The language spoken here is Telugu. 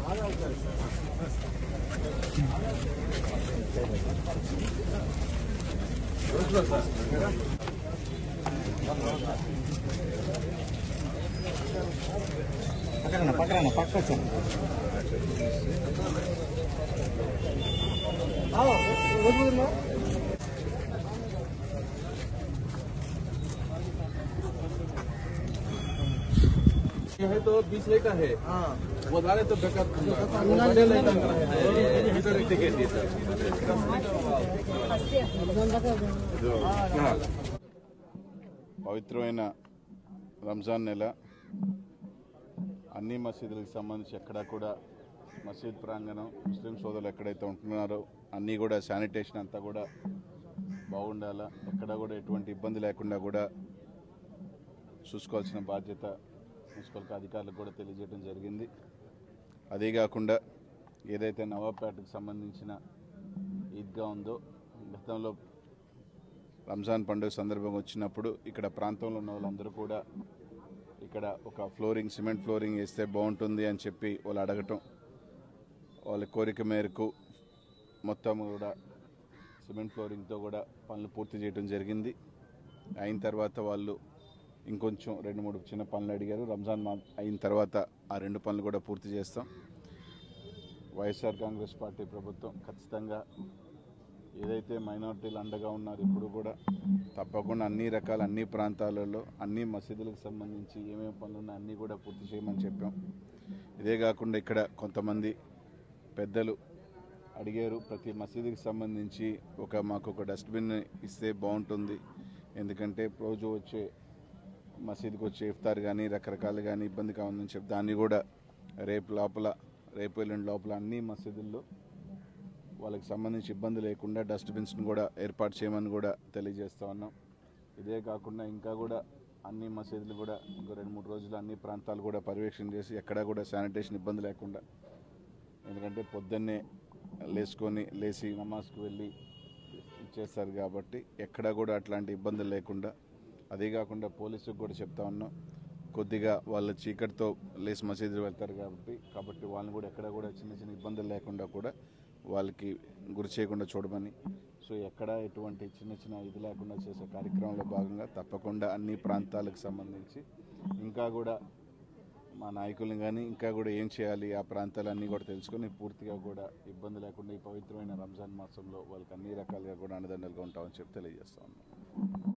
పక్కన పక్కన పక్క వచ్చాను है तो बीस लेटर है वो डाले तो बेकार बड़े लेटर है इधर टिकट दी सर పవిత్రమైన రంజాన్ నెల అన్ని మసీదులకు సంబంధించి ఎక్కడా కూడా మసీద్ ప్రాంగణం ముస్లిం సోదరులు ఎక్కడైతే ఉంటున్నారో అన్నీ కూడా శానిటేషన్ అంతా కూడా బాగుండాలా ఎక్కడా కూడా ఎటువంటి ఇబ్బంది లేకుండా కూడా చూసుకోవాల్సిన బాధ్యత మున్సిపల్ అధికారులకు కూడా తెలియజేయడం జరిగింది అదే కాకుండా ఏదైతే నవాబ్పేటకు సంబంధించిన ఈద్గా ఉందో గతంలో రంజాన్ పండుగ సందర్భంగా వచ్చినప్పుడు ఇక్కడ ప్రాంతంలో ఉన్న వాళ్ళందరూ కూడా ఇక్కడ ఒక ఫ్లోరింగ్ సిమెంట్ ఫ్లోరింగ్ వేస్తే బాగుంటుంది అని చెప్పి వాళ్ళు అడగటం వాళ్ళ కోరిక మేరకు మొత్తం కూడా సిమెంట్ ఫ్లోరింగ్తో కూడా పనులు పూర్తి చేయడం జరిగింది అయిన తర్వాత వాళ్ళు ఇంకొంచెం రెండు మూడు చిన్న పనులు అడిగారు రంజాన్ మా అయిన తర్వాత ఆ రెండు పనులు కూడా పూర్తి చేస్తాం వైఎస్ఆర్ కాంగ్రెస్ పార్టీ ప్రభుత్వం ఖచ్చితంగా ఏదైతే మైనారిటీలు అండగా ఉన్నారు ఇప్పుడు కూడా తప్పకుండా అన్ని రకాల అన్ని ప్రాంతాలలో అన్ని మసీదులకు సంబంధించి ఏమేమి పనులు ఉన్నాయో అన్నీ కూడా పూర్తి చేయమని చెప్పాం ఇదే కాకుండా ఇక్కడ కొంతమంది పెద్దలు అడిగారు ప్రతి మసీదుకి సంబంధించి ఒక మాకు ఒక డస్ట్బిన్ ఇస్తే బాగుంటుంది ఎందుకంటే రోజు వచ్చే మసీదుకి వచ్చే ఇఫ్తార్ కానీ రకరకాలు కానీ ఇబ్బంది కావాలని చెప్పి దాన్ని కూడా రేపు లోపల రేపు ఎల్లుండి లోపల అన్ని మసీదుల్లో వాళ్ళకి సంబంధించి ఇబ్బంది లేకుండా డస్ట్బిన్స్ని కూడా ఏర్పాటు చేయమని కూడా తెలియజేస్తా ఉన్నాం ఇదే కాకుండా ఇంకా కూడా అన్ని మసీదులు కూడా ఇంకో రెండు మూడు రోజులు అన్ని ప్రాంతాలు కూడా పర్యవేక్షణ చేసి ఎక్కడా కూడా శానిటేషన్ ఇబ్బంది లేకుండా ఎందుకంటే పొద్దున్నే లేచుకొని లేచి నమాజ్కి వెళ్ళి చేస్తారు కాబట్టి ఎక్కడా కూడా అట్లాంటి ఇబ్బందులు లేకుండా అదే కాకుండా పోలీసుకు కూడా చెప్తా ఉన్నాం కొద్దిగా వాళ్ళ చీకటితో లేచి మసీదులు వెళ్తారు కాబట్టి కాబట్టి వాళ్ళని కూడా ఎక్కడ కూడా చిన్న చిన్న ఇబ్బందులు లేకుండా కూడా వాళ్ళకి గురి చేయకుండా చూడమని సో ఎక్కడ ఎటువంటి చిన్న చిన్న ఇది లేకుండా చేసే కార్యక్రమంలో భాగంగా తప్పకుండా అన్ని ప్రాంతాలకు సంబంధించి ఇంకా కూడా మా నాయకులను కానీ ఇంకా కూడా ఏం చేయాలి ఆ ప్రాంతాలన్నీ కూడా తెలుసుకొని పూర్తిగా కూడా ఇబ్బంది లేకుండా ఈ పవిత్రమైన రంజాన్ మాసంలో వాళ్ళకి అన్ని రకాలుగా కూడా అండదండలుగా ఉంటామని చెప్పి తెలియజేస్తా ఉన్నాం